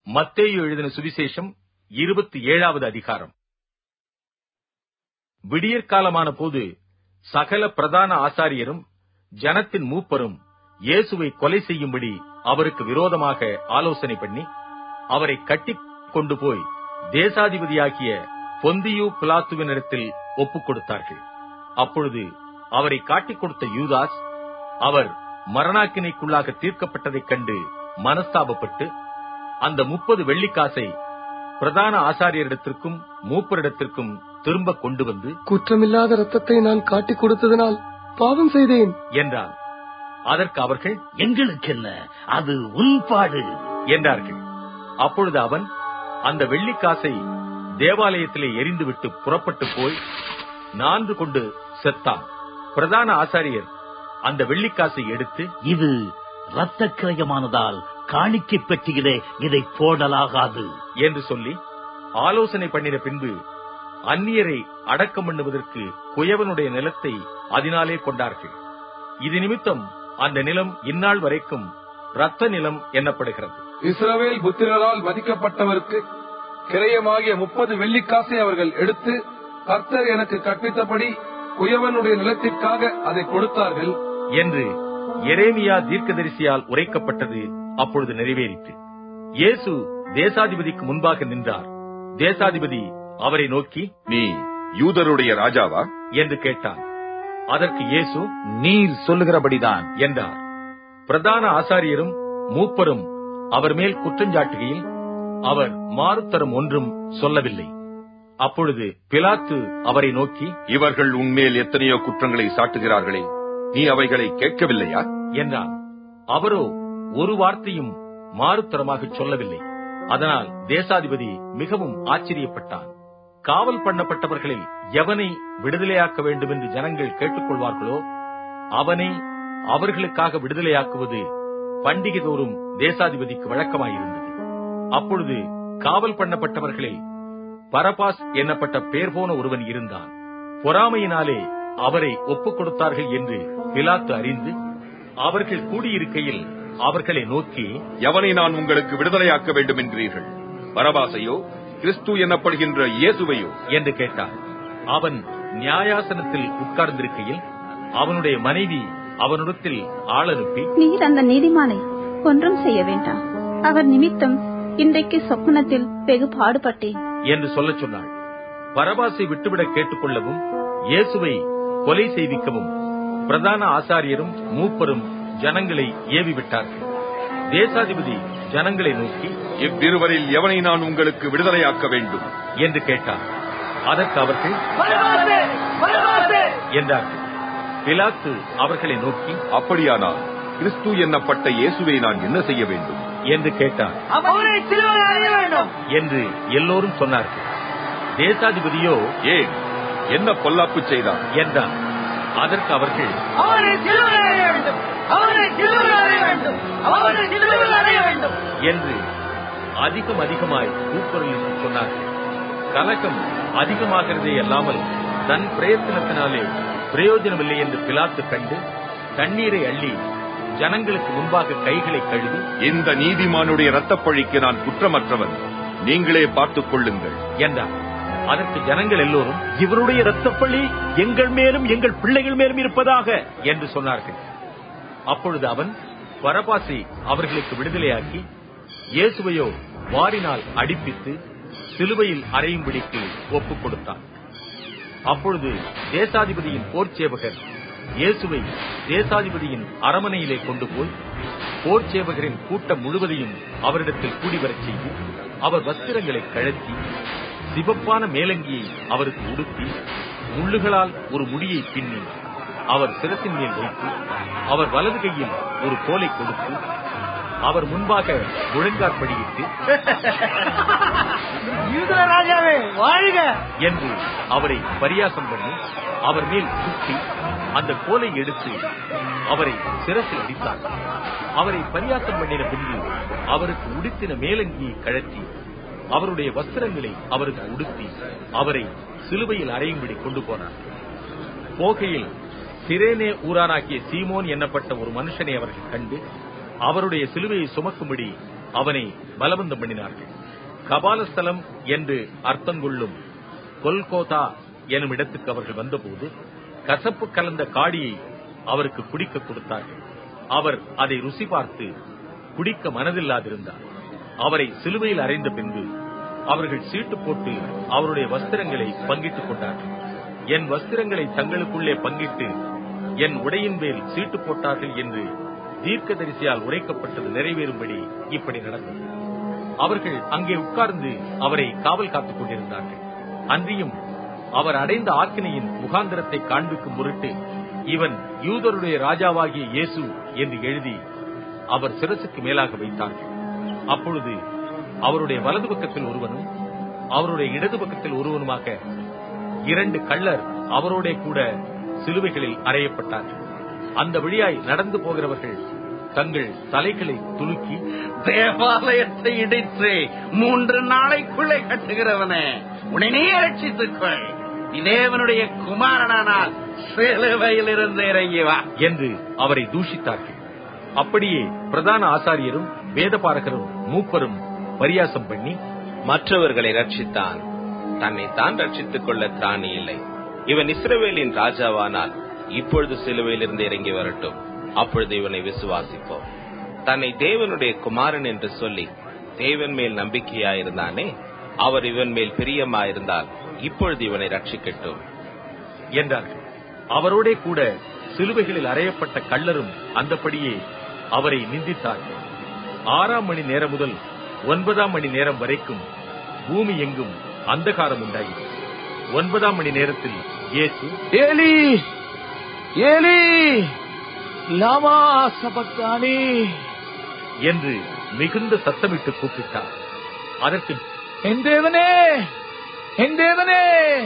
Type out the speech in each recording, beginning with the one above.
மத்தேயு எழுதின சுவிசேஷம் இருபத்தி ஏழாவது அதிகாரம் விடியற்காலமான போது சகல பிரதான ஆசாரியரும் ஜனத்தின் மூப்பரும் இயேசுவை கொலை செய்யும்படி அவருக்கு விரோதமாக ஆலோசனை பண்ணி அவரை கட்டிக் கொண்டு போய் தேசாதிபதியாகிய பொந்தியு பிலாத்துவினிடத்தில் ஒப்புக் கொடுத்தார்கள் அப்பொழுது அவரை காட்டிக் கொடுத்த யூதாஸ் அவர் மரணாக்கினைக்குள்ளாக தீர்க்கப்பட்டதைக் கண்டு மனஸ்தாபப்பட்டு அந்த முப்பது வெள்ளிக்காசை பிரதான ஆசாரியரிடத்திற்கும் மூப்பரிடத்திற்கும் திரும்ப கொண்டு வந்து குற்றமில்லாத ரத்தத்தை நான் காட்டிக் கொடுத்ததனால் பாவம் செய்தேன் என்றார் அதற்கு அவர்கள் எங்களுக்கு என்ன அது உன் பாடு என்றார்கள் அப்பொழுது அவன் அந்த வெள்ளிக்காசை தேவாலயத்திலே எரிந்துவிட்டு புறப்பட்டு போய் நான்கு கொண்டு செத்தான் பிரதான ஆசாரியர் அந்த வெள்ளிக்காசை எடுத்து இது இரத்த கிரயமானதால் காணிக்கை பெட்டியிலே இதை போடலாகாது என்று சொல்லி ஆலோசனை பண்ணின பின்பு அந்நியரை அடக்கம் பண்ணுவதற்கு குயவனுடைய நிலத்தை அதனாலே கொண்டார்கள் இது நிமித்தம் அந்த நிலம் இந்நாள் வரைக்கும் இரத்த நிலம் எண்ணப்படுகிறது இஸ்ரவேல் புத்திரரால் வதிக்கப்பட்டவருக்கு கிரயமாகிய முப்பது வெள்ளிக்காசை அவர்கள் எடுத்து கர்த்தர் எனக்கு கற்பித்தபடி குயவனுடைய நிலத்திற்காக அதை கொடுத்தார்கள் என்று எரேமியா தீர்க்கதரிசியால் உரைக்கப்பட்டது அப்பொழுது நிறைவேறிற்று இயேசு தேசாதிபதிக்கு முன்பாக நின்றார் தேசாதிபதி அவரை நோக்கி நீ யூதருடைய ராஜாவா என்று கேட்டார் அதற்கு இயேசு நீர் சொல்லுகிறபடிதான் என்றார் பிரதான ஆசாரியரும் மூப்பரும் அவர் மேல் குற்றஞ்சாட்டுகையில் அவர் மாறுத்தரம் ஒன்றும் சொல்லவில்லை அப்பொழுது பிலாத்து அவரை நோக்கி இவர்கள் உன்மேல் எத்தனையோ குற்றங்களை சாட்டுகிறார்களே நீ அவைகளை கேட்கவில்லையா என்றான் அவரோ ஒரு வார்த்தையும் மாறுத்தரமாக சொல்லவில்லை அதனால் தேசாதிபதி மிகவும் ஆச்சரியப்பட்டான் காவல் பண்ணப்பட்டவர்களில் எவனை விடுதலையாக்க வேண்டும் என்று ஜனங்கள் கேட்டுக்கொள்வார்களோ அவனை அவர்களுக்காக விடுதலையாக்குவது பண்டிகை தோறும் தேசாதிபதிக்கு வழக்கமாயிருந்தது அப்பொழுது காவல் பண்ணப்பட்டவர்களில் பரபாஸ் என்னப்பட்ட பேர் போன ஒருவன் இருந்தான் பொறாமையினாலே அவரை ஒப்புக் கொடுத்தார்கள் என்று பிலாத்து அறிந்து அவர்கள் கூடியிருக்கையில் அவர்களை நோக்கி எவனை நான் உங்களுக்கு விடுதலையாக்க வேண்டும் என்கிறீர்கள் பரபாசையோ கிறிஸ்து எனப்படுகின்ற இயேசுவையோ என்று கேட்டான் அவன் நியாயாசனத்தில் உட்கார்ந்திருக்கையில் அவனுடைய மனைவி அவனிடத்தில் ஆள் அனுப்பி நீர் அந்த நீதிமானை ஒன்றும் செய்ய வேண்டாம் அவர் நிமித்தம் இன்றைக்கு சொப்பனத்தில் வெகு பாடுபட்டேன் என்று சொல்லச் சொன்னாள் பரபாசை விட்டுவிட கேட்டுக்கொள்ளவும் இயேசுவை கொலை செய்விக்கவும் பிரதான ஆசாரியரும் மூப்பரும் ஜனங்களை ஏவி விட்டார்கள் தேசாதிபதி ஜனங்களை நோக்கி இவ்விருவரில் எவனை நான் உங்களுக்கு விடுதலையாக்க வேண்டும் என்று கேட்டார் அதற்கு அவர்கள் என்றார்கள் பிலாத்து அவர்களை நோக்கி அப்படியானால் கிறிஸ்து என்னப்பட்ட இயேசுவை நான் என்ன செய்ய வேண்டும் என்று கேட்டார் என்று எல்லோரும் சொன்னார்கள் தேசாதிபதியோ ஏன் என்ன பொல்லாப்பு செய்தான் என்றார் அதற்கு அவர்கள் என்று அதிகம் அதிகமாய் கூக்குரலிட்டு சொன்னார்கள் கலகம் அதிகமாகிறதே அல்லாமல் தன் பிரயத்தனத்தினாலே பிரயோஜனமில்லை என்று பிலாத்து கண்டு தண்ணீரை அள்ளி ஜனங்களுக்கு முன்பாக கைகளை கழுவி இந்த நீதிமானுடைய இரத்தப்பழிக்கு நான் குற்றமற்றவன் நீங்களே பார்த்துக் கொள்ளுங்கள் என்றார் அதற்கு ஜனங்கள் எல்லோரும் இவருடைய இரத்தப்பள்ளி எங்கள் மேலும் எங்கள் பிள்ளைகள் மேலும் இருப்பதாக என்று சொன்னார்கள் அப்பொழுது அவன் பரபாசை அவர்களுக்கு விடுதலையாக்கி இயேசுவையோ வாரினால் அடிப்பித்து சிலுவையில் அறையும்படிக்கு ஒப்புக் கொடுத்தான் அப்பொழுது தேசாதிபதியின் போர் சேவகர் இயேசுவை தேசாதிபதியின் அரமனையிலே கொண்டு போய் போர் சேவகரின் கூட்டம் முழுவதையும் அவரிடத்தில் கூடி வரச் செய்து அவர் வஸ்திரங்களை கழற்றி சிவப்பான மேலங்கியை அவருக்கு உடுத்தி முள்ளுகளால் ஒரு முடியை பின்னி அவர் சிரத்தின் மேல் வைத்து அவர் வலது கையில் ஒரு கோலை கொடுத்து அவர் முன்பாக முழங்காற்படியிட்டு ராஜாவே வாழ்க என்று அவரை பரியாசம் பண்ணி அவர் மேல் சுட்டி அந்த கோலை எடுத்து அவரை சிரசில் அடித்தார் அவரை பரியாசம் பண்ணின பின்பு அவருக்கு உடுத்தின மேலங்கியை கழற்றி அவருடைய வஸ்திரங்களை அவருக்கு உடுத்தி அவரை சிலுவையில் அறையும்படி கொண்டு போனார் போகையில் சிரேனே ஊரானாகிய சீமோன் என்னப்பட்ட ஒரு மனுஷனை அவர்கள் கண்டு அவருடைய சிலுவையை சுமக்கும்படி அவனை பலவந்தம் பண்ணினார்கள் கபாலஸ்தலம் என்று அர்த்தம் கொள்ளும் கொல்கோதா எனும் இடத்துக்கு அவர்கள் வந்தபோது கசப்பு கலந்த காடியை அவருக்கு குடிக்க கொடுத்தார்கள் அவர் அதை ருசி பார்த்து குடிக்க மனதில்லாதிருந்தார் அவரை சிலுவையில் அறைந்த பின்பு அவர்கள் சீட்டு போட்டு அவருடைய வஸ்திரங்களை பங்கிட்டுக் கொண்டார்கள் என் வஸ்திரங்களை தங்களுக்குள்ளே பங்கிட்டு என் உடையின் மேல் சீட்டு போட்டார்கள் என்று தீர்க்கதரிசியால் உரைக்கப்பட்டது நிறைவேறும்படி இப்படி நடந்தது அவர்கள் அங்கே உட்கார்ந்து அவரை காவல் காத்துக் கொண்டிருந்தார்கள் அன்றியும் அவர் அடைந்த ஆக்கினையின் முகாந்திரத்தை காண்பிக்கும் முருட்டு இவன் யூதருடைய ராஜாவாகிய இயேசு என்று எழுதி அவர் சிரசுக்கு மேலாக வைத்தார்கள் அப்பொழுது அவருடைய வலது பக்கத்தில் ஒருவனும் அவருடைய இடது பக்கத்தில் ஒருவனுமாக இரண்டு கள்ளர் அவரோட கூட சிலுவைகளில் அறையப்பட்டார்கள் அந்த வழியாய் நடந்து போகிறவர்கள் தங்கள் தலைகளை துலுக்கி தேவாலயத்தை இடித்து மூன்று நாளைக்குள்ளே கட்டுகிறவனே உடனே ரட்சித்துக் கொள் நீ தேவனுடைய குமாரனானால் சிலுவையில் இருந்து இறங்கி வா என்று அவரை தூஷித்தார்கள் அப்படியே பிரதான ஆசாரியரும் வேதபாரகரும் மூப்பரும் பரியாசம் பண்ணி மற்றவர்களை ரட்சித்தான் தன்னைத்தான் ரட்சித்துக் கொள்ள திராணி இல்லை இவன் இஸ்ரவேலின் ராஜாவானால் இப்பொழுது சிலுவையிலிருந்து இறங்கி வரட்டும் அப்பொழுது இவனை விசுவாசிப்போம் தன்னை தேவனுடைய குமாரன் என்று சொல்லி தேவன் மேல் நம்பிக்கையாயிருந்தானே அவர் இவன் மேல் பிரியமாயிருந்தால் இப்பொழுது இவனை ரட்சிக்கட்டும் என்றார்கள் அவரோடே கூட சிலுவைகளில் அறையப்பட்ட கள்ளரும் அந்தபடியே அவரை நிந்தித்தார்கள் ஆறாம் மணி நேரம் முதல் ஒன்பதாம் மணி நேரம் வரைக்கும் பூமி எங்கும் அந்தகாரம் உண்டாயிற்று ஒன்பதாம் மணி நேரத்தில் இயேசு ஏலி ஏலி லாமா சபக்தானி என்று மிகுந்த சத்தமிட்டு கூப்பிட்டார் அதற்கு என் தேவனே என் தேவனே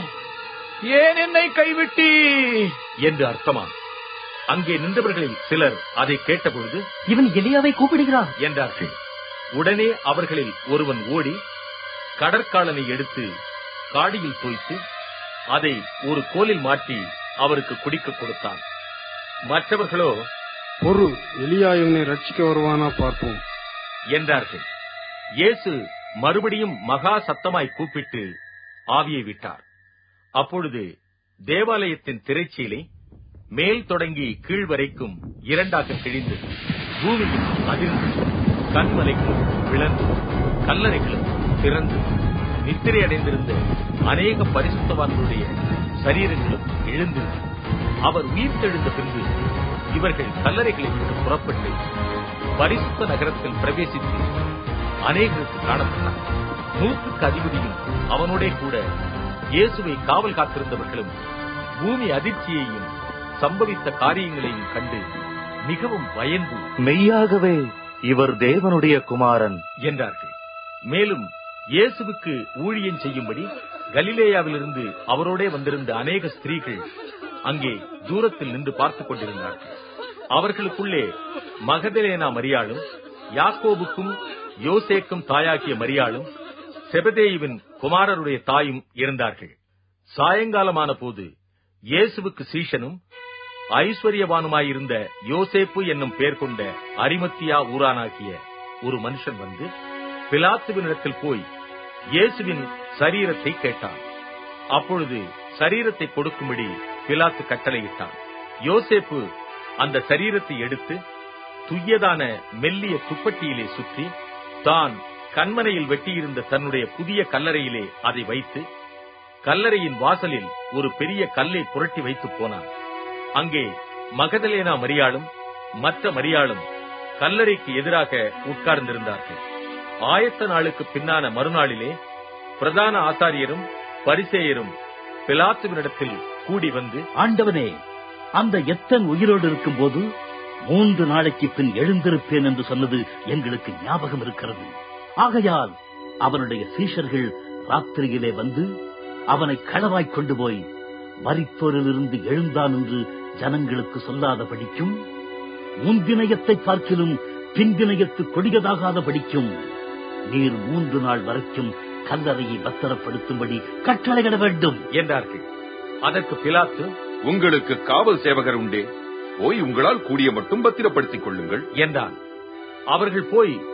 ஏன் என்னை கைவிட்டி என்று அர்த்தமா அங்கே நின்றவர்களில் சிலர் அதை கேட்டபொழுது இவன் எலியாவை கூப்பிடுகிறான் என்றார்கள் உடனே அவர்களில் ஒருவன் ஓடி கடற்காலனை எடுத்து காடியில் தோய்த்து அதை ஒரு கோலில் மாட்டி அவருக்கு குடிக்க கொடுத்தான் மற்றவர்களோ பொறு எலியா இவனை ரட்சிக்க வருவானா பார்ப்போம் என்றார்கள் இயேசு மறுபடியும் மகா சத்தமாய் கூப்பிட்டு ஆவியை விட்டார் அப்பொழுது தேவாலயத்தின் திரைச்சீலை மேல் தொடங்கி கீழ் வரைக்கும் இரண்டாக கிழிந்தது பூமியும் அதிர்ந்து கண்மலைகளும் விளந்து கல்லறைகளும் திறந்து நித்திரை அடைந்திருந்த அநேக பரிசுத்தவான்களுடைய சரீரங்களும் எழுந்தது அவர் உயிர்த்தெழுந்த பின்பு இவர்கள் கல்லறைகளை விட்டு புறப்பட்டு பரிசுத்த நகரத்தில் பிரவேசித்து அநேகருக்கு காணப்பட்டார் நூற்றுக்கு அதிபதியும் அவனோடே கூட இயேசுவை காவல் காத்திருந்தவர்களும் பூமி அதிர்ச்சியையும் சம்பவித்த காரியங்களையும் கண்டு மிகவும் பயந்து மெய்யாகவே இவர் தேவனுடைய குமாரன் என்றார்கள் மேலும் இயேசுவுக்கு ஊழியம் செய்யும்படி கலிலேயாவிலிருந்து அவரோடே வந்திருந்த அநேக ஸ்திரீகள் அங்கே தூரத்தில் நின்று பார்த்துக் கொண்டிருந்தார்கள் அவர்களுக்குள்ளே மகதலேனா மரியாளும் யாக்கோபுக்கும் யோசேக்கும் தாயாகிய மரியாளும் செபதேயுவின் குமாரருடைய தாயும் இருந்தார்கள் சாயங்காலமான போது இயேசுவுக்கு சீஷனும் ஐஸ்வர்யவானுமாயிருந்த யோசேப்பு என்னும் பெயர் கொண்ட அரிமத்தியா ஊரானாகிய ஒரு மனுஷன் வந்து பிலாத்துவினிடத்தில் போய் இயேசுவின் சரீரத்தை கேட்டான் அப்பொழுது சரீரத்தை கொடுக்கும்படி பிலாத்து கட்டளையிட்டான் யோசேப்பு அந்த சரீரத்தை எடுத்து துய்யதான மெல்லிய துப்பட்டியிலே சுற்றி தான் கண்மனையில் வெட்டியிருந்த தன்னுடைய புதிய கல்லறையிலே அதை வைத்து கல்லறையின் வாசலில் ஒரு பெரிய கல்லை புரட்டி வைத்து போனான் அங்கே மகதலேனா மரியாளும் மற்ற மரியாளும் கல்லறைக்கு எதிராக உட்கார்ந்திருந்தார்கள் ஆயத்த நாளுக்கு பின்னான மறுநாளிலே பிரதான ஆசாரியரும் பரிசேயரும் பிலாத்துவினிடத்தில் கூடி வந்து ஆண்டவனே அந்த எத்தன் உயிரோடு இருக்கும்போது மூன்று நாளைக்கு பின் எழுந்திருப்பேன் என்று சொன்னது எங்களுக்கு ஞாபகம் இருக்கிறது ஆகையால் அவனுடைய சீஷர்கள் ராத்திரியிலே வந்து அவனை களவாய்க் கொண்டு போய் மரித்தோரிலிருந்து எழுந்தான் என்று ஜனங்களுக்கு சொல்லாதபடிக்கும் முன்தினயத்தை பார்க்கிலும் பின்தினயத்து கொடியதாகாத படிக்கும் நீர் மூன்று நாள் வரைக்கும் கல்லறையை பத்திரப்படுத்தும்படி கட்டளையிட வேண்டும் என்றார்கள் அதற்கு பிலாத்து உங்களுக்கு காவல் சேவகர் உண்டே போய் உங்களால் கூடிய மட்டும் பத்திரப்படுத்திக் கொள்ளுங்கள் என்றான் அவர்கள் போய்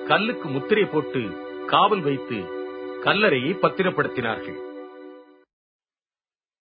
கல்லுக்கு முத்திரை போட்டு காவல் வைத்து கல்லறையை பத்திரப்படுத்தினார்கள்